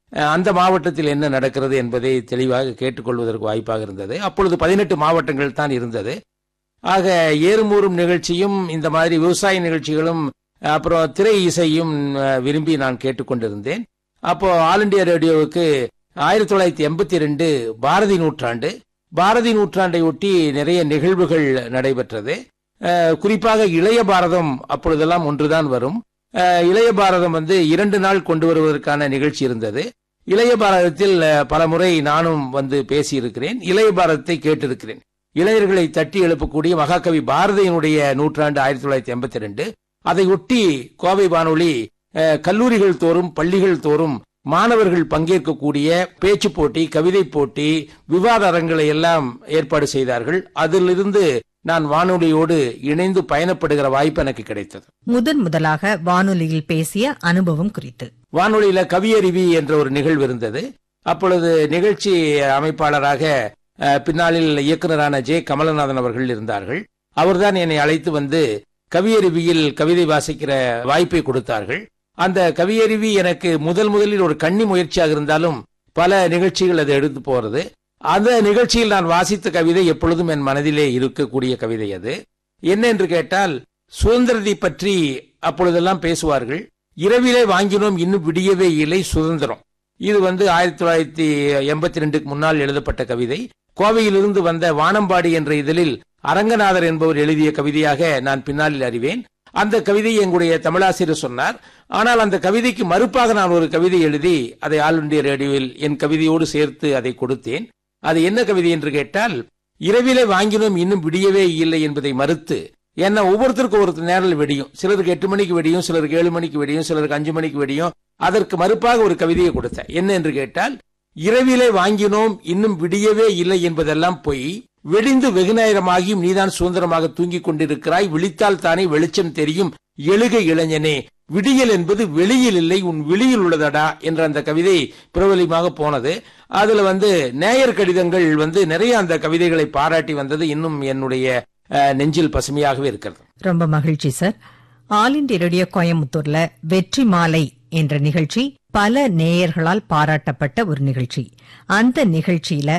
அஹ், அந்த மாவட்டத்தில் என்ன நடக்கிறது என்பதை தெளிவாக கேட்டுக்கொள்வதற்கு வாய்ப்பாக இருந்தது அப்பொழுது பதினெட்டு மாவட்டங்கள் தான் இருந்தது ஆக ஏறுமூறும் நிகழ்ச்சியும் இந்த மாதிரி விவசாய நிகழ்ச்சிகளும் அப்புறம் திரை இசையும் அஹ், விரும்பி நான் கேட்டுக்கொண்டிருந்தேன் அப்போ ஆல் இண்டியா ரேடியோவுக்கு ஆயிரத்தி தொள்ளாயிரத்தி எண்பத்தி ரெண்டு பாரதி நூற்றாண்டு பாரதி நூற்றாண்டை ஒட்டி நிறைய நிகழ்வுகள் நடைபெற்றது அஹ், குறிப்பாக இளைய பாரதம் அப்பொழுதெல்லாம் ஒன்றுதான் வரும் அஹ், இளைய பாரதம் வந்து இரண்டு நாள் கொண்டு வருவதற்கான நிகழ்ச்சி இருந்தது இளைய பாரதத்தில் அஹ், பல முறை நானும் வந்து பேசியிருக்கிறேன் இளைய பாரதத்தை கேட்டிருக்கிறேன் இளைஞர்களை தட்டி எழுப்பக்கூடிய மகாகவி பாரதியினுடைய நூற்றாண்டு ஆயிரத்தி தொள்ளாயிரத்தி எண்பத்தி ரெண்டு அதை ஒட்டி கோவை வானொலி அஹ், கல்லூரிகள் தோறும் பள்ளிகள் தோறும் மாணவர்கள் பங்கேற்கக்கூடிய பேச்சு போட்டி கவிதை போட்டி விவாத அரங்களை எல்லாம் ஏற்பாடு செய்தார்கள் அதிலிருந்து நான் வானொலியோடு இணைந்து பயணப்படுகிற வாய்ப்பு எனக்கு கிடைத்தது முதன் முதலாக வானொலியில் பேசிய அனுபவம் குறித்து வானொலியில கவியறிவி என்ற ஒரு நிகழ்வு இருந்தது அப்பொழுது நிகழ்ச்சி அமைப்பாளராக அஹ், பின்னாளில் இயக்குனரான ஜே கமலநாதன் அவர்கள் இருந்தார்கள் அவர்தான் என்னை அழைத்து வந்து கவியறிவியில் கவிதை வாசிக்கிற வாய்ப்பை கொடுத்தார்கள் அந்த கவியறிவி எனக்கு முதல் முதலில் ஒரு கன்னி முயற்சியாக இருந்தாலும் பல நிகழ்ச்சிகள் அதை எடுத்து போறது அந்த நிகழ்ச்சியில் நான் வாசித்த கவிதை எப்பொழுதும் என் மனதிலே இருக்கக்கூடிய கவிதை அது என்ன என்று கேட்டால் சுதந்திரத்தை பற்றி அப்பொழுதெல்லாம் பேசுவார்கள் இரவிலே வாங்கினோம் இன்னும் விடியவே இல்லை சுதந்திரம் இது வந்து ஆயிரத்தி தொள்ளாயிரத்தி எண்பத்தி ரெண்டுக்கு முன்னால் எழுதப்பட்ட கவிதை கோவையிலிருந்து வந்த வானம்பாடி என்ற இதழில் அரங்கநாதர் என்பவர் எழுதிய கவிதையாக நான் பின்னாளில் அறிவேன் அந்த கவிதையை எங்களுடைய தமிழாசிரியர் சொன்னார் ஆனால் அந்த கவிதைக்கு மறுப்பாக நான் ஒரு கவிதை எழுதி அதை ஆல் இண்டியா ரேடியோவில் என் கவிதையோடு சேர்த்து அதை கொடுத்தேன் அது என்ன கவிதை என்று கேட்டால் இரவிலே வாங்கினோம் இன்னும் விடியவே இல்லை என்பதை மறுத்து ஏன்னா ஒவ்வொருத்தருக்கும் ஒரு நேரில் வெடியும் சிலருக்கு எட்டு மணிக்கு வெடியும் சிலருக்கு ஏழு மணிக்கு வெடியும் சிலருக்கு அஞ்சு மணிக்கு வெடியும் அதற்கு மறுப்பாக ஒரு கவிதையை கொடுத்தேன் என்ன என்று கேட்டால் இரவிலே வாங்கினோம் இன்னும் விடியவே இல்லை என்பதெல்லாம் பொய் வெடிந்து வெகு நேரமாகியும் நீதான் சுதந்திரமாக தூங்கிக் கொண்டிருக்கிறாய் விழித்தால் தானே வெளிச்சம் தெரியும் எழுக இளைஞனே விடியல் என்பது வெளியில் இல்லை உன் விழியில் உள்ளதடா என்ற அந்த கவிதை பிரபலியமாக போனது அதுல வந்து நேயர் கடிதங்கள் வந்து நிறைய அந்த கவிதைகளை பாராட்டி வந்தது இன்னும் என்னுடைய அஹ், நெஞ்சில் பசுமையாகவே இருக்கிறது ரொம்ப மகிழ்ச்சி சார் ஆல் இண்டியா ரேடியோ கோயம்புத்தூர்ல வெற்றி மாலை என்ற நிகழ்ச்சி பல நேயர்களால் பாராட்டப்பட்ட ஒரு நிகழ்ச்சி அந்த நிகழ்ச்சியில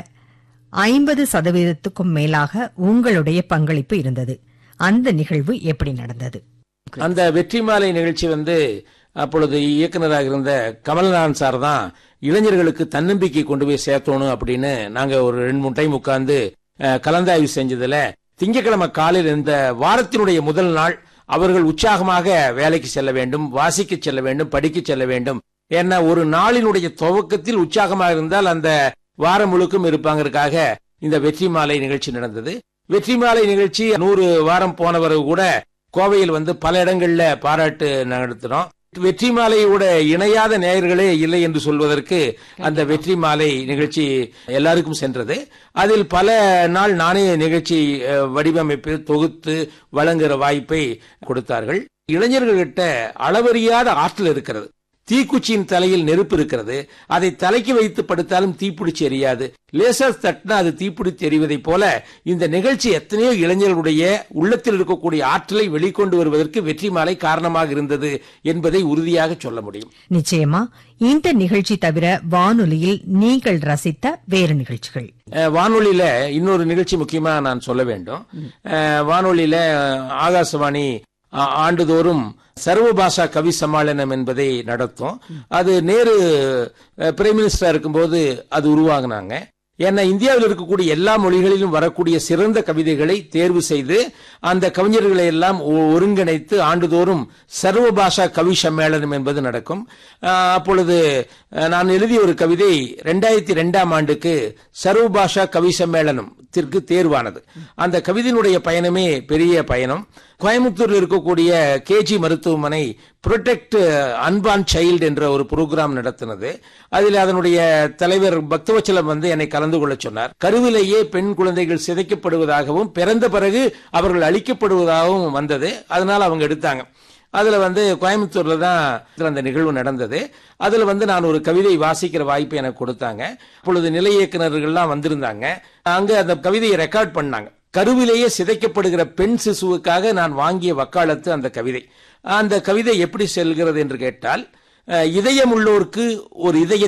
ஐம்பது சதவீதத்துக்கும் மேலாக உங்களுடைய பங்களிப்பு இருந்தது அந்த நிகழ்வு எப்படி நடந்தது அந்த வெற்றி மாலை நிகழ்ச்சி வந்து அப்பொழுது இயக்குனராக இருந்த கமல்நாதன் சார் தான் இளைஞர்களுக்கு தன்னம்பிக்கை கொண்டு போய் சேர்த்தணும் அப்படின்னு நாங்க ஒரு ரெண்டு மூணு டைம் உட்கார்ந்து அஹ், கலந்தாய்வு செஞ்சதுல திங்கட்கிழமை காலையில் இந்த வாரத்தினுடைய முதல் நாள் அவர்கள் உற்சாகமாக வேலைக்கு செல்ல வேண்டும் வாசிக்க செல்ல வேண்டும் படிக்க செல்ல வேண்டும் ஏன்னா ஒரு நாளினுடைய துவக்கத்தில் உற்சாகமாக இருந்தால் அந்த வாரம் முழுக்கும் இருப்பாங்கறதுக்காக இந்த வெற்றி மாலை நிகழ்ச்சி நடந்தது வெற்றி மாலை நிகழ்ச்சி நூறு வாரம் போனவர் கூட கோவையில் வந்து பல இடங்கள்ல பாராட்டு நடத்தினோம் வெற்றி மாலையோட இணையாத நேயர்களே இல்லை என்று சொல்வதற்கு அந்த வெற்றி மாலை நிகழ்ச்சி எல்லாருக்கும் சென்றது அதில் பல நாள் நானே நிகழ்ச்சி அஹ், வடிவமைப்பு தொகுத்து வழங்குகிற வாய்ப்பை கொடுத்தார்கள் இளைஞர்கள்கிட்ட அளவறியாத ஆற்றல் இருக்கிறது தீக்குச்சியின் தலையில் நெருப்பு இருக்கிறது அதை தலைக்கு வைத்து படுத்தாலும் தீப்பிடிச்சு எரியாது லேசர் தட்டினா அது தீப்பிடித்து எரிவதைப் போல இந்த நிகழ்ச்சி எத்தனையோ இளைஞர்களுடைய உள்ளத்தில் இருக்கக்கூடிய ஆற்றலை வெளிக்கொண்டு வருவதற்கு வெற்றி மாலை காரணமாக இருந்தது என்பதை உறுதியாக சொல்ல முடியும் நிச்சயமா இந்த நிகழ்ச்சி தவிர வானொலியில் நீங்கள் ரசித்த வேறு நிகழ்ச்சிகள் அஹ், வானொலியில இன்னொரு நிகழ்ச்சி முக்கியமா நான் சொல்ல வேண்டும் அஹ், வானொலியில அஹ், ஆகாசவாணி ஆ- ஆண்டுதோறும் சர்வ பாஷா கவி சம்மேளனம் என்பதை நடத்தும் அது நேரு அஹ், பிரைம் மினிஸ்டரா இருக்கும்போது அது உருவாக்குனாங்க ஏன்னா இந்தியாவில் இருக்கக்கூடிய எல்லா மொழிகளிலும் வரக்கூடிய சிறந்த கவிதைகளை தேர்வு செய்து அந்த கவிஞர்களை எல்லாம் ஒ- ஒருங்கிணைத்து ஆண்டுதோறும் சர்வ பாஷா கவி சம்மேளனம் என்பது நடக்கும் அஹ், அப்பொழுது அஹ், நான் எழுதிய ஒரு கவிதை ரெண்டாயிரத்தி ரெண்டாம் ஆண்டுக்கு சர்வ பாஷா கவி சம்மேளனத்திற்கு தேர்வானது அந்த கவிதையினுடைய பயணமே பெரிய பயணம் கோயம்புத்தூரில் இருக்கக்கூடிய கேஜி மருத்துவமனை புரொடெக்ட் அன்பான் சைல்டு என்ற ஒரு புரோகிராம் நடத்தினது அதில் அதனுடைய தலைவர் பக்தவச்சலம் வந்து என்னை கலந்து கொள்ள சொன்னார் கருவிலேயே பெண் குழந்தைகள் சிதைக்கப்படுவதாகவும் பிறந்த பிறகு அவர்கள் அழிக்கப்படுவதாகவும் வந்தது அதனால அவங்க எடுத்தாங்க அதுல வந்து கோயம்புத்தூர்ல தான் அந்த நிகழ்வு நடந்தது அதுல வந்து நான் ஒரு கவிதை வாசிக்கிற வாய்ப்பு எனக்கு கொடுத்தாங்க அப்பொழுது நிலை இயக்குநர்கள்லாம் வந்திருந்தாங்க அங்க அந்த கவிதையை ரெக்கார்ட் பண்ணாங்க கருவிலேயே சிதைக்கப்படுகிற பெண் சிசுவுக்காக நான் வாங்கிய வக்காலத்து அந்த கவிதை அந்த கவிதை எப்படி செல்கிறது என்று கேட்டால் அஹ், இதயம் உள்ளோருக்கு ஒரு இதய